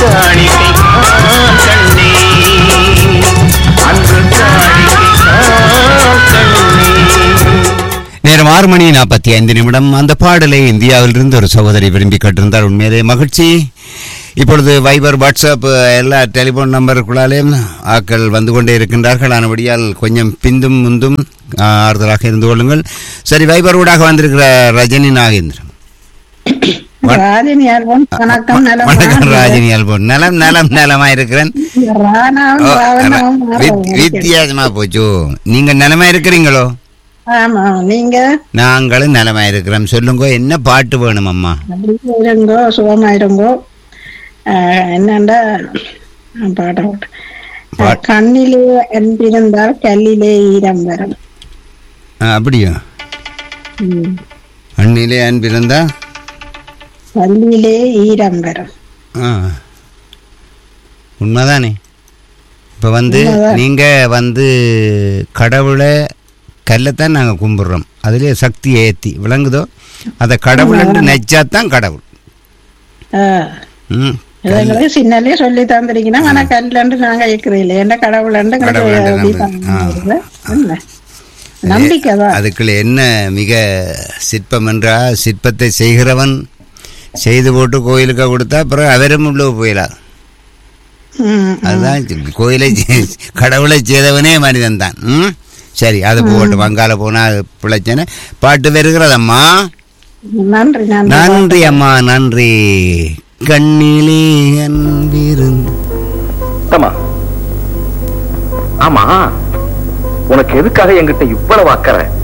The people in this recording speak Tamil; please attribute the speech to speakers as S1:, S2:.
S1: காணிக்கை தான் கண்ணே அன்று காணிக்கை தான் கண்ணே
S2: நேரம் ஆறு மணி நாற்பத்தி ஐந்து நிமிடம் அந்த பாடலை இந்தியாவிலிருந்து ஒரு சகோதரி விரும்பி கேட்டிருந்தார் உண்மையிலே மகிழ்ச்சி இப்பொழுது வைபர் வாட்ஸ்அப் எல்லா டெலிஃபோன் நம்பருக்குள்ளாலேயும் ஆக்கள் வந்து கொண்டே இருக்கின்றார்கள் ஆனபடியால் கொஞ்சம் பிந்தும் முந்தும் ஆ, ஆறுதலாக இருந்து கொள்ளுங்கள் சரி வைபர் ஊடாக வந்திருக்கிற ரஜினி நாகேந்திரன் வ-
S3: ராஜினி அல்பம் வணக்கம் நலம்
S2: வணக்கம் ராஜினி அல்போன் நலம் நலம் நலமா இருக்கிறேன்
S3: ராணாவும்
S2: ஓ,
S3: ராவணாவும்
S2: ர- வித்- வித்தியாசமா போச்சு நீங்க நலமா இருக்கிறீங்களோ
S3: ஆமா நீங்க
S2: நாங்களும் நலமா இருக்கிறோம் சொல்லுங்க என்ன பாட்டு வேணும் அம்மா
S3: அப்படி இருங்கோ சுகமா இருங்கோ ஆஹ், என்னண்டா நான் பாட விட்டேன்.
S2: பாட்-
S3: கண்ணிலே அன்பிருந்தால் கல்லிலே ஈரம் வரும்
S2: ஆ, அப்படியா
S3: ம்.
S2: அண்ணிலே அன்பிருந்தா
S3: கல்லிலே ஈரம் வரும்
S2: ஆ உண்மைதானே இப்போ வந்து
S3: உண்மைதான்.
S2: நீங்கள் வந்து கடவுளை கல்லைத்தான் நாங்கள் கும்பிடுறோம் அதுலேயே சக்தி ஏற்றி விளங்குதோ அதை கடவுள்னு நெச்சாதான் கடவுள்
S3: ஆஹ்.
S2: ம்
S3: இதுங்களை சின்னலே சொல்லி தந்திருக்கீங்கன்னா ஆனா கல்லண்டு நாங்க இருக்கிறீங்களே என்ன கடவுளண்டு
S2: கடவுளண்டு
S3: எங்களுக்கு
S2: நம்புறீங்க. ஆ.
S3: என்ன? நம்பிக்கை தான்
S2: அதுக்குள்ள என்ன மிக சிற்பம் என்றால் சிற்பத்தை செய்கிறவன் செய்து போட்டு கோயிலுக்கு கொடுத்தா அப்புறம் அவரும் உள்ள போயிடலாம்
S3: ம்,
S2: அதுதான் சி- கோயிலை செய்- கடவுளை செய்தவனே மனிதன் தான் ம் சரி அது போட்டு வங்காள போனா அது பிழைச்சன பாட்டு வருகிறதம்மா
S3: நன்றி நன்றி
S2: நன்றி அம்மா நன்றி கண்ணிலே அன்பிருந்து
S1: தம்மா ஆமா உனக்கு எதுக்காக என்கிட்ட இவ்வளவு அக்கறை